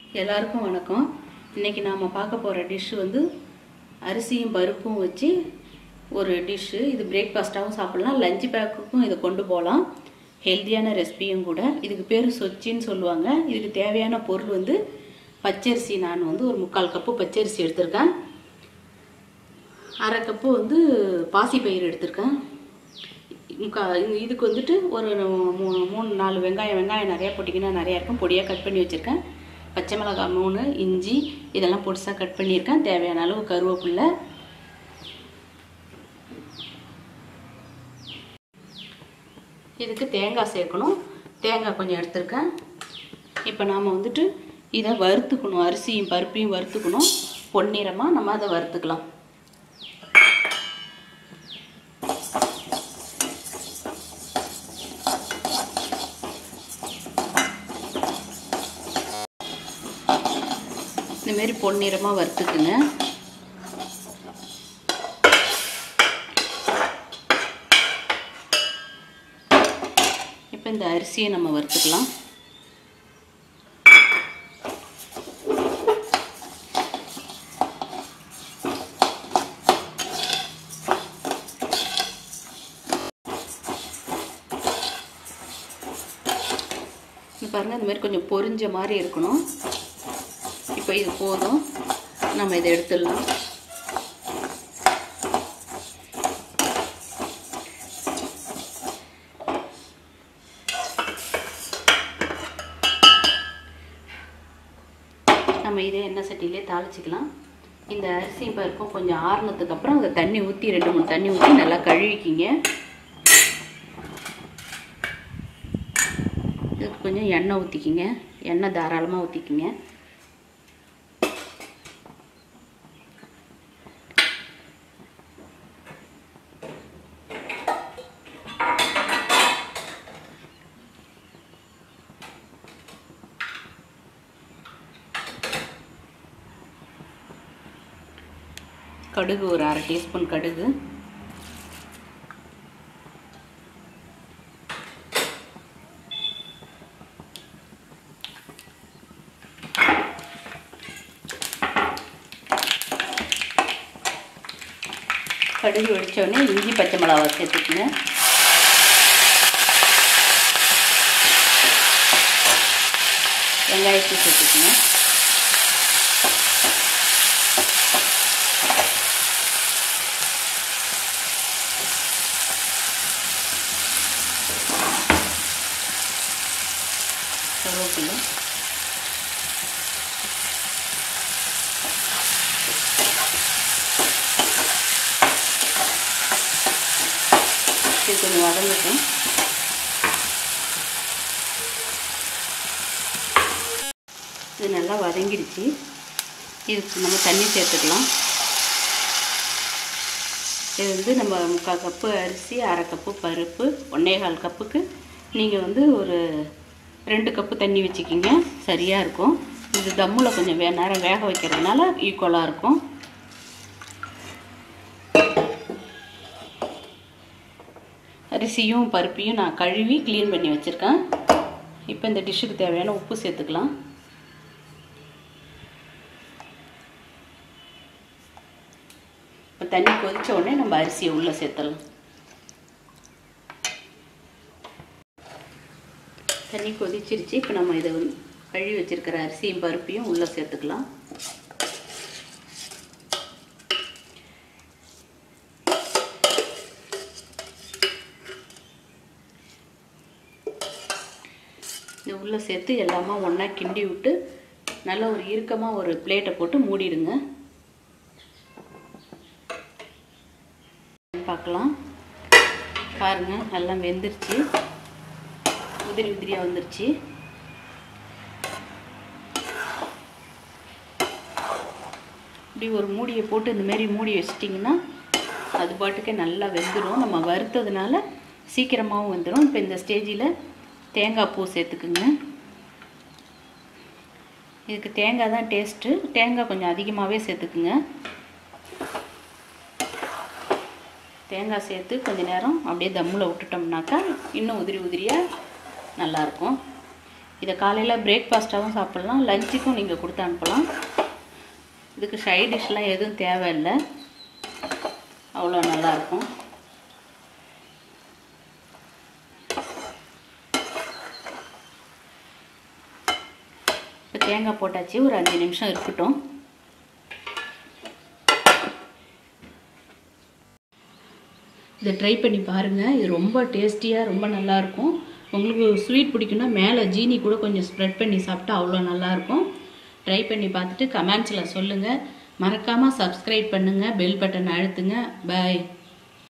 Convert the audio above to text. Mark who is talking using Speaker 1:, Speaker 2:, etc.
Speaker 1: எல்லாருக்கும் வணக்கம் இன்னைக்கு நாம் பார்க்க போகிற டிஷ் வந்து அரிசியும் பருப்பும் வச்சு ஒரு டிஷ்ஷு இது பிரேக்ஃபாஸ்ட்டாகவும் சாப்பிட்லாம் லஞ்ச் பேக்குக்கும் இதை கொண்டு போகலாம் ஹெல்த்தியான ரெசிபியும் கூட இதுக்கு பேர் சொச்சின்னு சொல்லுவாங்க இதுக்கு தேவையான பொருள் வந்து பச்சரிசி நான் வந்து ஒரு முக்கால் கப்பு பச்சரிசி எடுத்திருக்கேன் அரை கப்பு வந்து பாசிப்பயிறு எடுத்திருக்கேன் முக்கா இது- இதுக்கு வந்துட்டு ஒரு மூணு மூணு நாலு வெங்காயம் வெங்காயம் நிறையா போட்டிங்கன்னா நிறையா இருக்கும் பொடியாக கட் பண்ணி வச்சுருக்கேன் பச்சை மிளகாய் மூணு இஞ்சி இதெல்லாம் பொடிசாக கட் பண்ணியிருக்கேன் தேவையான அளவு கருவேப்பில்லை இதுக்கு தேங்காய் சேர்க்கணும் தேங்காய் கொஞ்சம் எடுத்திருக்கேன் இப்போ நாம் வந்துட்டு இதை வறுத்துக்கணும் அரிசியும் பருப்பையும் வறுத்துக்கணும் பொன்னிறமாக நம்ம அதை வறுத்துக்கலாம் இந்த மாதிரி பொன்னிறமாக வறுத்துக்குங்க இப்போ இந்த அரிசியை நம்ம வறுத்துக்கலாம் இது பாருங்கள் இந்த மாதிரி கொஞ்சம் பொரிஞ்ச மாதிரி இருக்கணும் இப்போ இது போதும் நம்ம இதை எடுத்துடலாம் நம்ம இதே எண்ணெய் சட்டியிலே தாளிச்சிக்கலாம் இந்த அரிசி பருப்பும் கொஞ்சம் ஆறுனதுக்கு அப்புறம் அதை தண்ணி ஊற்றி ரெண்டு மூணு தண்ணி ஊற்றி நல்லா கழுவிக்கிங்க இதுக்கு கொஞ்சம் எண்ணெய் ஊற்றிக்கிங்க எண்ணெய் தாராளமாக ஊற்றிக்கிங்க கடுகு ஒரு அரை டீஸ்பூன் கடுகு கடுகு வெடிச்சோடனே இஞ்சி பச்சை மிளகா சேர்த்துக்குங்க வெங்காயத்தை சேர்த்துக்குங்க கருவேப்பிலை இது கொஞ்சம் வதங்கட்டும் இது நல்லா வதங்கிடுச்சு இதுக்கு நம்ம தண்ணி சேர்த்துக்கலாம் இது வந்து நம்ம முக்கால் கப்பு அரிசி அரை கப்பு பருப்பு ஒன்றே கால் கப்புக்கு நீங்கள் வந்து ஒரு ரெண்டு கப்பு தண்ணி வச்சுக்கிங்க சரியாக இருக்கும் இது தம்மில் கொஞ்சம் வே நேரம் வேக வைக்கிறதுனால ஈக்குவலாக இருக்கும் அரிசியும் பருப்பையும் நான் கழுவி க்ளீன் பண்ணி வச்சுருக்கேன் இப்போ இந்த டிஷ்ஷுக்கு தேவையான உப்பு சேர்த்துக்கலாம் இப்போ தண்ணி கொதிச்ச உடனே நம்ம அரிசியை உள்ளே சேர்த்துடலாம் தண்ணி கொதிச்சிருச்சு இப்போ நம்ம இதை வந்து கழுவி வச்சிருக்கிற அரிசியும் பருப்பையும் உள்ளே சேர்த்துக்கலாம் இது உள்ளே சேர்த்து எல்லாமே ஒன்றா கிண்டி விட்டு நல்ல ஒரு இறுக்கமாக ஒரு பிளேட்டை போட்டு மூடிடுங்க பார்க்கலாம் பாருங்க நல்லா வெந்துருச்சு உதிரி உதிரியாக வந்துருச்சு இப்படி ஒரு மூடியை போட்டு இந்த மாதிரி மூடி வச்சிட்டிங்கன்னா அது பாட்டுக்கே நல்லா வெந்துடும் நம்ம வறுத்ததுனால சீக்கிரமாகவும் வந்துடும் இப்போ இந்த ஸ்டேஜில் தேங்காய் பூ சேர்த்துக்குங்க இதுக்கு தேங்காய் தான் டேஸ்ட்டு தேங்காய் கொஞ்சம் அதிகமாகவே சேர்த்துக்குங்க தேங்காய் சேர்த்து கொஞ்ச நேரம் அப்படியே தம்மில் விட்டுட்டோம்னாக்கா இன்னும் உதிரி உதிரியாக நல்லாயிருக்கும் இதை காலையில் பிரேக்ஃபாஸ்ட்டாகவும் சாப்பிட்லாம் லஞ்சுக்கும் நீங்கள் கொடுத்து அனுப்பலாம் இதுக்கு சைட் டிஷ்லாம் எதுவும் தேவையில்லை அவ்வளோ நல்லாயிருக்கும் இப்போ தேங்காய் போட்டாச்சு ஒரு அஞ்சு நிமிஷம் இருக்கட்டும் இதை ட்ரை பண்ணி பாருங்கள் இது ரொம்ப டேஸ்டியாக ரொம்ப நல்லாயிருக்கும் உங்களுக்கு ஸ்வீட் பிடிக்குன்னா மேலே ஜீனி கூட கொஞ்சம் ஸ்ப்ரெட் பண்ணி சாப்பிட்டா அவ்வளோ நல்லாயிருக்கும் ட்ரை பண்ணி பார்த்துட்டு கமெண்ட்ஸில் சொல்லுங்கள் மறக்காமல் சப்ஸ்கிரைப் பண்ணுங்கள் பெல் பட்டன் அழுத்துங்க பாய்